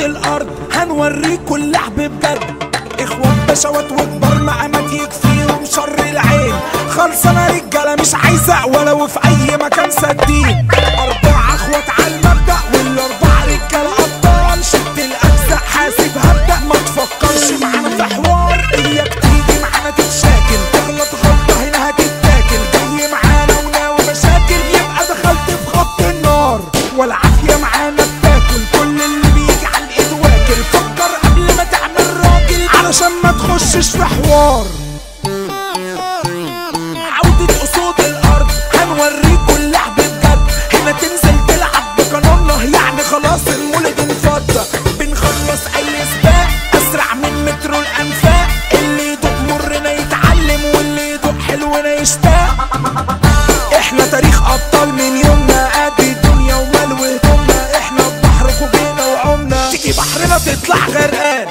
الارض هنوريكوا اللعب بجد اخوات بشوات وكبار مقامات يكفيهم شر العين خلصانة رجالة مش عايزة ولو في اي مكان سدين اربعة اخوات على المبدأ والاربعة رجالة ابطال شد الاجزاء حاسب هبدأ ما تفكرش معانا في حوار اياك تيجي معانا تتشاكل تغلط غلطة هنا هتتاكل جاي معانا وناوي مشاكل يبقى دخلت في خط النار والعافية معانا بتاكل كل اللي بيجي على الايد واكل فكر قبل ما تعمل راجل علشان ما تخشش في حوار عودة أسود الأرض هنوريكوا اللعب بجد هنا تنزل تلعب بقانوننا يعني خلاص المولد انفض بنخلص أي سباق أسرع من مترو الأنفاق اللي يدوق مرنا يتعلم واللي يدوق حلونا يشتاق احنا تاريخ أبطال من يومنا ادي الدنيا ومال وهدومنا احنا بحر فوقينا وعمنا تيجي بحرنا تطلع غرقان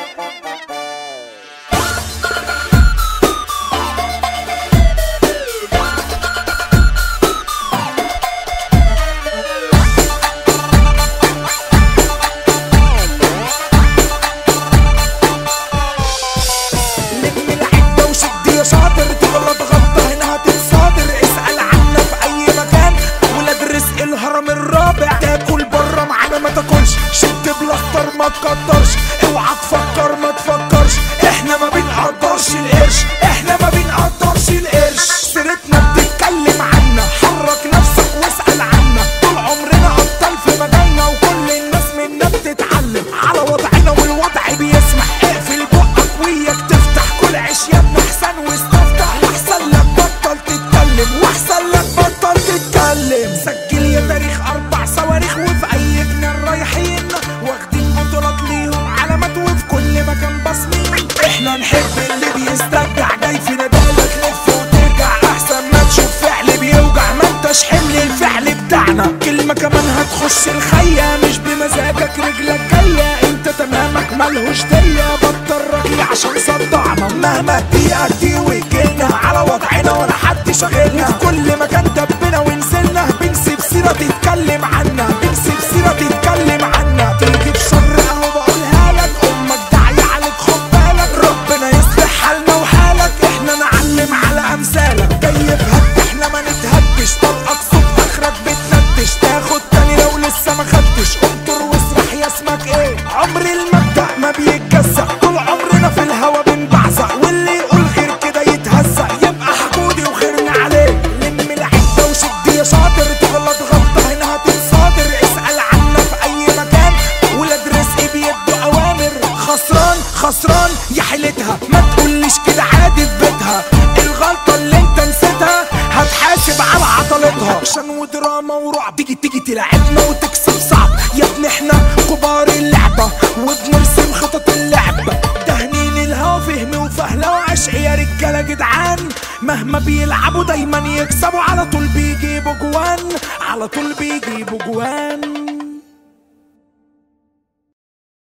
لم العدة وشد يا شاطر تغلط غلطة هنا هتتصادر اسأل عنا في أي مكان ولاد رزق الهرم الرابع تاكل بره معانا ما تاكلش شد بلاستر ما تكترش اوعى تفكر ما تفكرش احنا ما بنقدرش القرش احنا ما بنقدرش القرش سيرتنا بتتكلم عنا حرك نفسك واسأل عنا طول عمرنا أبطال في مجالنا وكل الناس منا بتتعلم على وضعنا والوضع بيسمح اقفل بقك وياك تفتح كل عيش يا ابن احسن واستفتح واحسن لك بطل تتكلم واحسن لك بطل تتكلم سجل يا تاريخ اربع صواريخ وفي اي جنان رايحين واخدين بطولات ليهم علامات وفي كل مكان بصمين احنا نحب اللي بيسترجع جاي في ندالة تلف وترجع احسن ما تشوف فعل بيوجع ما انتش حمل الفعل بتاعنا كلمة كمان هتخش الخية مش بمزاجك رجلك جاية انت تمامك ملهوش دية بطل رجلي عشان صدعنا مهما دقيقة دي وجينا على وضعنا ولا حد شاغلنا في كل مكان دبنا ونزلنا بنسيب سيرة تتكلم عنا بنسيب سيرة تتكلم عنا تيجي بشر اهو بقولها لك امك داعية عليك خد بالك ربنا يصلح حالنا وحالك احنا نعلم على امثالك جاي بهد احنا ما نتهدش طلقك صوت اخرك بتندش تاخد تاني لو لسه ما خدتش انطر واسرح يا اسمك ايه عمر المبدأ ما بيتجزأ طول عمرنا في الهوا بنبعزق واللي يقول غير كده يتهزق يبقى حقودي وخيرنا عليه لم العدة وشد يا شاطر تغلط غلطة هنا هتتصادر اسأل عنا في اي مكان ولاد رزق بيدوا اوامر خسران خسران يا حيلتها ما تقوليش كده عادي في بيتها الغلطة اللي انت نسيتها هتحاسب على عضلتها اكشن ودراما ورعب تيجي تيجي تلعبنا وتكسب صعب يا ابني احنا كبار اللعبة وبنرسم خطط اللعبة تهنين الهوا فهم وفهلة وعشق يا رجالة جدعان مهما بيلعبوا دايما يكسبوا على طول بيجيبوا جوان على طول بيجيبوا جوان